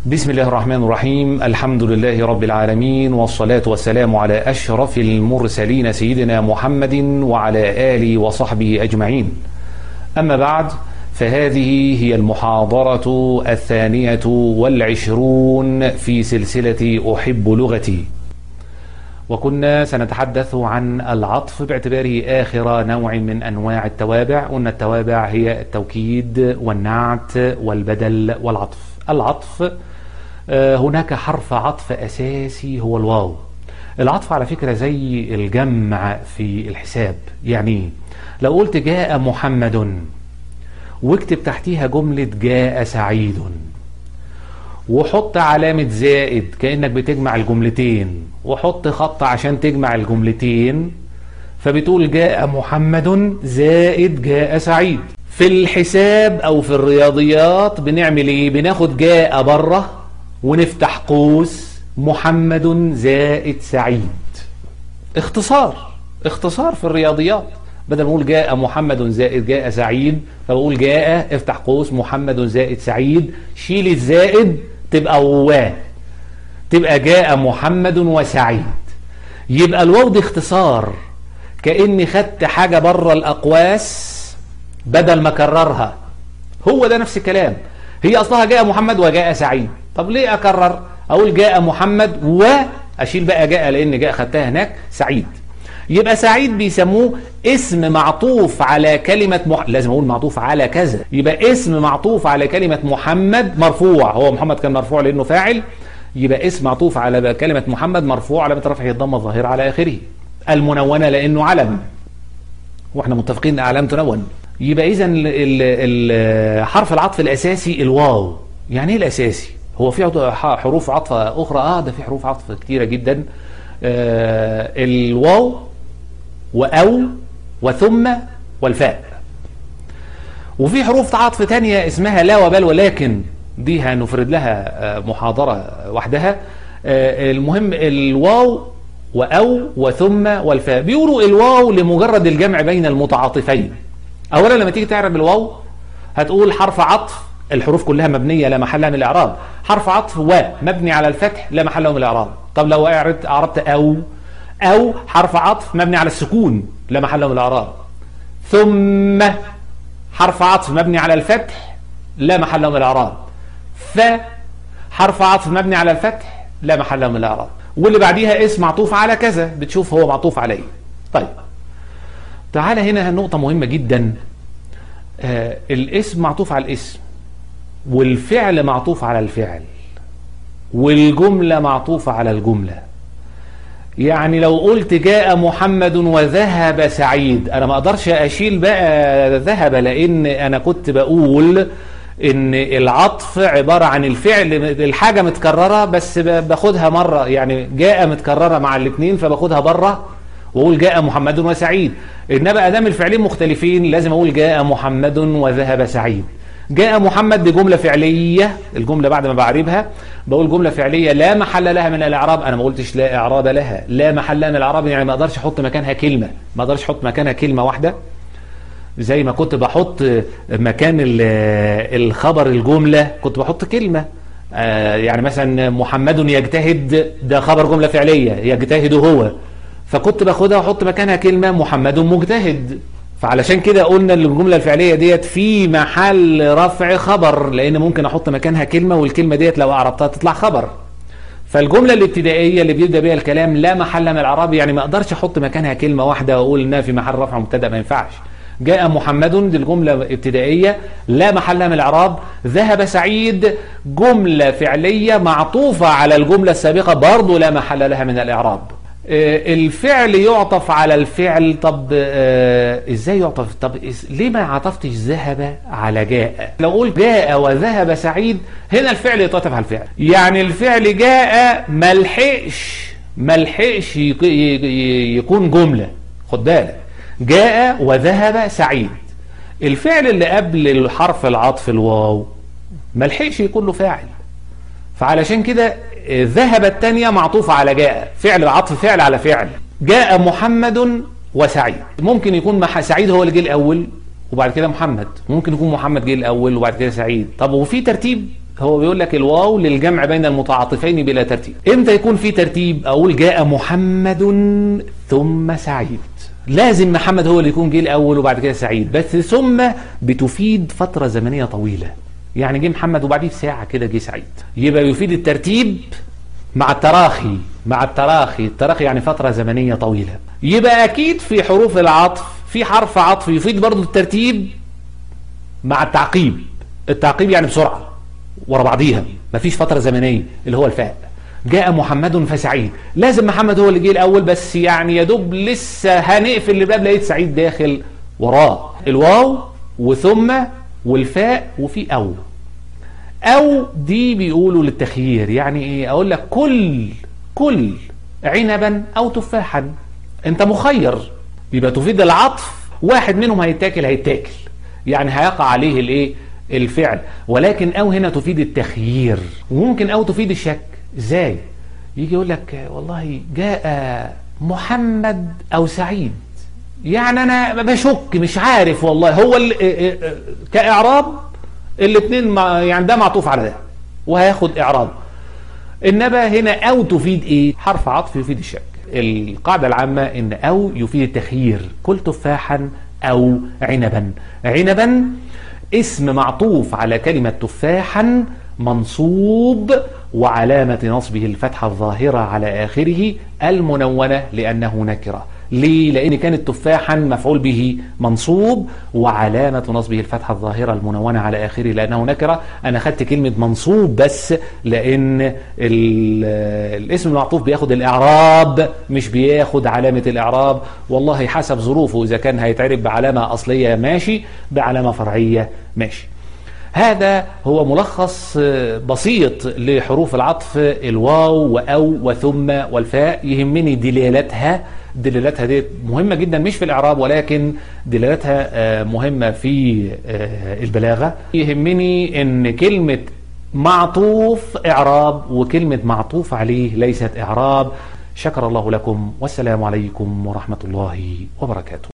بسم الله الرحمن الرحيم الحمد لله رب العالمين والصلاة والسلام على أشرف المرسلين سيدنا محمد وعلى آله وصحبه أجمعين أما بعد فهذه هي المحاضرة الثانية والعشرون في سلسلة أحب لغتي وكنا سنتحدث عن العطف باعتباره آخر نوع من أنواع التوابع قلنا التوابع هي التوكيد والنعت والبدل والعطف العطف هناك حرف عطف أساسي هو الواو العطف على فكرة زي الجمع في الحساب يعني لو قلت جاء محمد واكتب تحتيها جملة جاء سعيد وحط علامة زائد كأنك بتجمع الجملتين وحط خط عشان تجمع الجملتين فبتقول جاء محمد زائد جاء سعيد في الحساب او في الرياضيات بنعمل ايه بناخد جاء بره ونفتح قوس محمد زائد سعيد اختصار اختصار في الرياضيات بدل ما اقول جاء محمد زائد جاء سعيد فبقول جاء افتح قوس محمد زائد سعيد شيل الزائد تبقى واه تبقى جاء محمد وسعيد يبقى الواو دي اختصار كاني خدت حاجه بره الاقواس بدل ما اكررها هو ده نفس الكلام هي اصلها جاء محمد وجاء سعيد طب ليه اكرر اقول جاء محمد واشيل بقى جاء لان جاء خدتها هناك سعيد يبقى سعيد بيسموه اسم معطوف على كلمة مح... لازم اقول معطوف على كذا يبقى اسم معطوف على كلمة محمد مرفوع هو محمد كان مرفوع لانه فاعل يبقى اسم معطوف على كلمة محمد مرفوع علامة رفعه الضمة الظاهرة على اخره المنونة لانه علم واحنا متفقين ان اعلام تنون يبقى اذا حرف العطف الاساسي الواو يعني ايه الاساسي هو في حروف عطف اخرى اه ده في حروف عطف كتيرة جدا آه الواو وأو وثم والفاء وفي حروف عطف تانية اسمها لا وبل ولكن دي هنفرد لها محاضرة وحدها المهم الواو وأو وثم والفاء بيقولوا الواو لمجرد الجمع بين المتعاطفين أولا لما تيجي تعرف الواو هتقول حرف عطف الحروف كلها مبنية لا محل من الإعراب حرف عطف و مبني على الفتح لا محل من الإعراب طب لو أعرضت أعربت أو أو حرف عطف مبني على السكون لا محل من الإعراب ثم حرف عطف مبني على الفتح لا محل من الإعراب ف حرف عطف مبني على الفتح لا محل من الإعراب واللي بعديها اسم معطوف على كذا بتشوف هو معطوف عليه طيب تعالى هنا نقطة مهمة جدا آه الاسم معطوف على الاسم والفعل معطوف على الفعل والجملة معطوفة على الجملة يعني لو قلت جاء محمد وذهب سعيد انا ما اقدرش اشيل بقى ذهب لان انا كنت بقول ان العطف عبارة عن الفعل الحاجة متكررة بس باخدها مرة يعني جاء متكررة مع الاثنين فباخدها بره واقول جاء محمد وسعيد انما ادام الفعلين مختلفين لازم اقول جاء محمد وذهب سعيد جاء محمد دي جملة فعلية الجملة بعد ما بعربها بقول جملة فعلية لا محل لها من الإعراب أنا ما قلتش لا إعراب لها لا محل لها من الإعراب يعني ما أقدرش أحط مكانها كلمة ما أقدرش أحط مكانها كلمة واحدة زي ما كنت بحط مكان الخبر الجملة كنت بحط كلمة يعني مثلا محمد يجتهد ده خبر جملة فعلية يجتهد هو فكنت باخدها واحط مكانها كلمة محمد مجتهد فعلشان كده قلنا ان الجمله الفعليه ديت في محل رفع خبر لان ممكن احط مكانها كلمه والكلمه ديت لو اعربتها تطلع خبر فالجمله الابتدائيه اللي بيبدا بيها الكلام لا محل من الاعراب يعني ما اقدرش احط مكانها كلمه واحده واقول انها في محل رفع مبتدا ما ينفعش جاء محمد دي الجمله ابتدائيه لا محل من الاعراب ذهب سعيد جمله فعليه معطوفه على الجمله السابقه برضه لا محل لها من الاعراب الفعل يعطف على الفعل طب آه ازاي يعطف طب ليه ما عطفتش ذهب على جاء لو قلت جاء وذهب سعيد هنا الفعل يتعطف على الفعل يعني الفعل جاء ملحقش ملحقش يكون جملة خد بالك جاء وذهب سعيد الفعل اللي قبل الحرف العطف الواو ملحقش يكون له فاعل فعلشان كده ذهب الثانية معطوفة على جاء فعل عطف فعل على فعل جاء محمد وسعيد ممكن يكون مع سعيد هو اللي جه الأول وبعد كده محمد ممكن يكون محمد جه الأول وبعد كده سعيد طب وفي ترتيب هو بيقول لك الواو للجمع بين المتعاطفين بلا ترتيب امتى يكون في ترتيب اقول جاء محمد ثم سعيد لازم محمد هو اللي يكون جه الاول وبعد كده سعيد بس ثم بتفيد فتره زمنيه طويله يعني جه محمد وبعديه بساعه كده جه سعيد يبقى يفيد الترتيب مع التراخي مع التراخي التراخي يعني فتره زمنيه طويله يبقى اكيد في حروف العطف في حرف عطف يفيد برضه الترتيب مع التعقيب التعقيب يعني بسرعه ورا بعضيها مفيش فتره زمنيه اللي هو الفاء جاء محمد فسعيد لازم محمد هو اللي جه الاول بس يعني يا دوب لسه هنقفل الباب لقيت سعيد داخل وراه الواو وثم والفاء وفي او او دي بيقولوا للتخيير يعني ايه اقول لك كل كل عنبا او تفاحا انت مخير يبقى تفيد العطف واحد منهم هيتاكل هيتاكل يعني هيقع عليه الايه الفعل ولكن او هنا تفيد التخيير وممكن او تفيد الشك ازاي يجي يقول لك والله جاء محمد او سعيد يعني انا بشك مش عارف والله هو كاعراب الاثنين يعني ده معطوف على ده وهياخد اعراب انما هنا او تفيد ايه حرف عطف يفيد الشك القاعدة العامة ان او يفيد التخيير كل تفاحا او عنبا عنبا اسم معطوف على كلمة تفاحا منصوب وعلامة نصبه الفتحة الظاهرة على آخره المنونة لأنه نكرة ليه؟ لأن كانت تفاحا مفعول به منصوب وعلامة نصبه الفتحة الظاهرة المنونة على آخره لأنه نكرة أنا خدت كلمة منصوب بس لأن الاسم المعطوف بياخد الإعراب مش بياخد علامة الإعراب والله حسب ظروفه إذا كان هيتعرب بعلامة أصلية ماشي بعلامة فرعية ماشي هذا هو ملخص بسيط لحروف العطف الواو وأو وثم والفاء يهمني دلالتها دلالتها دي مهمة جدا مش في الإعراب ولكن دلالتها مهمة في البلاغة يهمني ان كلمة معطوف إعراب وكلمة معطوف عليه ليست إعراب شكر الله لكم والسلام عليكم ورحمة الله وبركاته